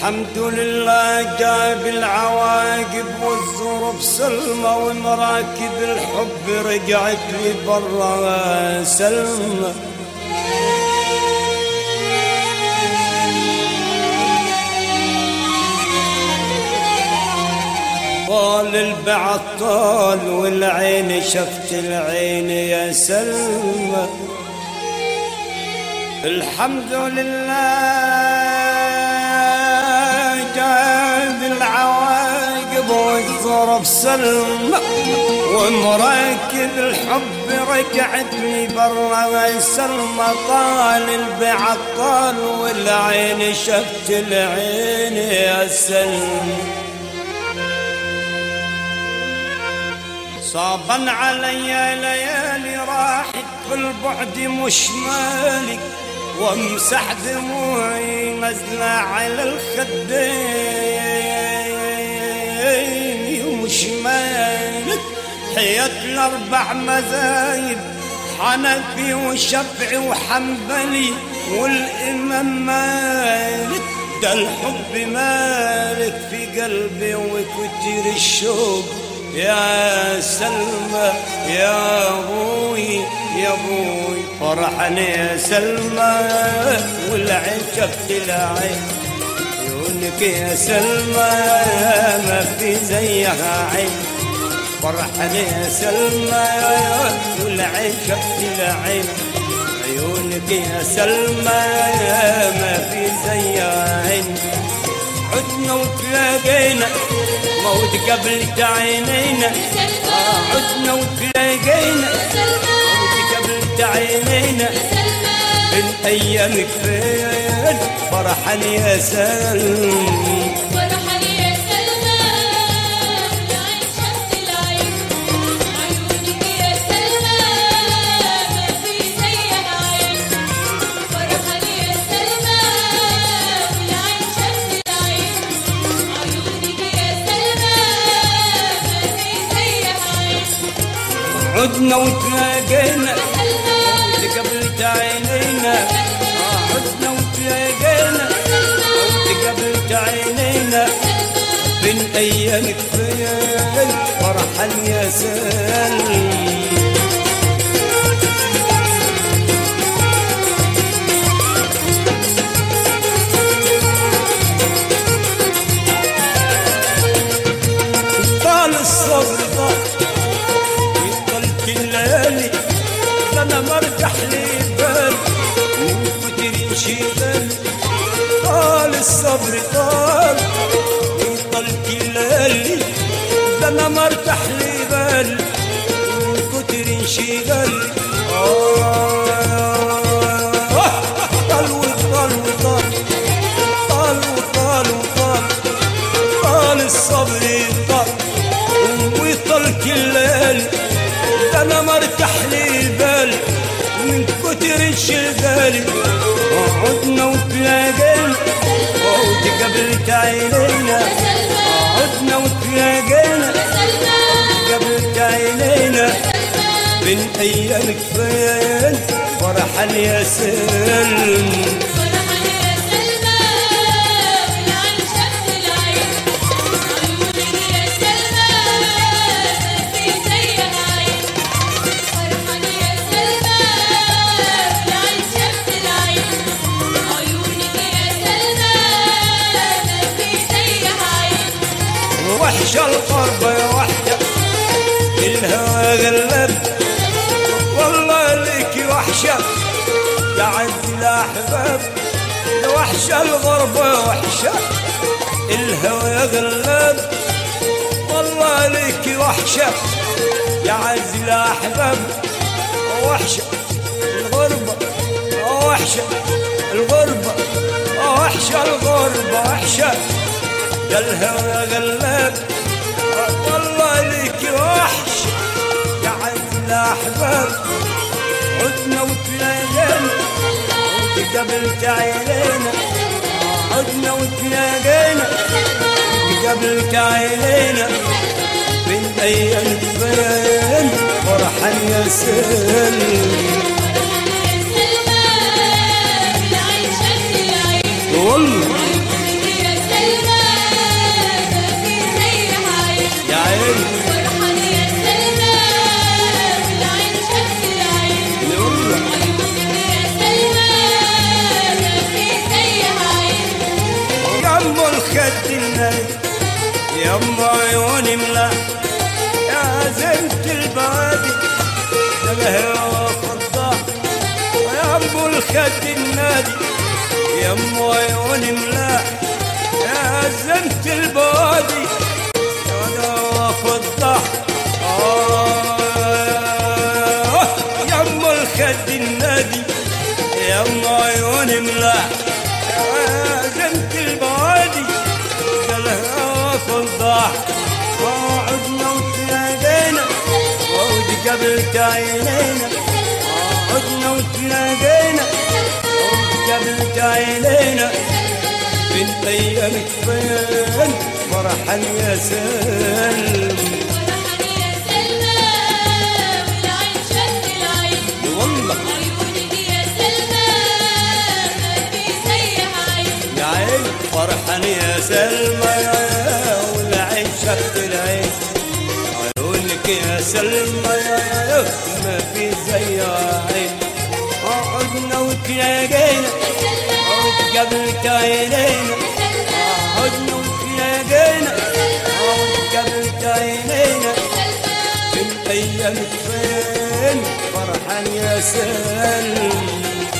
الحمد لله جاب العواقب والظروف سلمى ومراكب الحب رجعت لي برا سلمى طال البعد طال والعين شفت العين يا سلمى الحمد لله جاب العواقب والظرف سلمى ومراكب الحب رجعت لي برا سلمى طال البعد طال والعين شفت العين يا سلمى صابا علي ليالي راحت بالبعد مش مالك وامسح دموعي نزلة على الخدين ومش مالك حياة الأربع مذايب حنفي وشفعي وحنبلي والإمام مالك ده الحب مالك في قلبي وكتير الشوق يا سلمى يا ابوي يا ابوي فرحني يا سلمى والعين شفت العين عيونك يا سلمى ما في زيها عين فرحني يا سلمى والعين شفت العين عيونك يا سلمى ما في زيها عين عدنا وتلاقينا موت قبل تعينينا آه عدنا وتلاقينا موت قبل تعينينا من ايامك فين فرحان يا سلم فرحان يا سلمى العين شفت العين عيونك يا سلمى ما في زيها عين فرحان يا سلمى العين شفت العين عيونك يا سلمى ما في زيها عين عدنا وتلاقينا سلمى موت قبل تعينينا آه عدنا وتلاقينا موت قبل تعينينا من ايامك فين فرحان يا سلم طال الصبر طال يطل كل ليالي انا مرتاح لي بال من كتر انشغال طال الصبر طال يطل كل ليالي انا مرتاح لي بال من كتر انشغال آه طال وطال وطال طال وطال وطال طال الصبر طال ويطل كل ليل انا مرتاح لي بال من كتر انشغالي عدنا وتلاقينا وقت قبل تعينينا عدنا وتلاقينا قبل تعينينا من ايامك فين فرحان يا سلم فرحان يا سلمى العين شفت العين عيونك يا سلمى ما في زيها عين فرحان يا سلمى العين شفت العين عيونك يا سلمى ما في زيها عين وحشة الغربة يا وحشة الهوى غلب والله لك وحشة يا عز الأحباب يا وحشة الغربة وحشة الهوى غلب والله لك وحشة يا عز الأحباب وحشة الغربة وحشة الغربة وحشة الغربة وحشة يا الهوى غلاب والله ليك وحش يا عز الاحباب عدنا وتلاقينا وانت قبل تعينينا عدنا وتلاقينا وانت قبل تعينينا من ايام بين فرحان يا سلم العين شفت العين والله عيونك يا ابو الخد النادي يا ام عيون ملاح يا زنت البادي يا دواف الضحك آه يا ام الخد النادي يا ام عيون ملاح يا زنت البادي قالها في الضحك عدنا وتلاقينا وعود قبل عينينا عدنا وتلاقينا وعود قبل عينينا من ايامك فين فرحا يا سلم فرحان يا سلمى والعين شد العين والله عيونك يا سلمى ما في زيها عين يا عين فرحان يا سلمى يا والعين شفت العين عيونك يا سلمى يا ما في زي عين عدنا وتلاقينا عود قبل عينينا عدنا وتلاقينا عود قبل عينينا من ايامك فين فرحان يا سلمى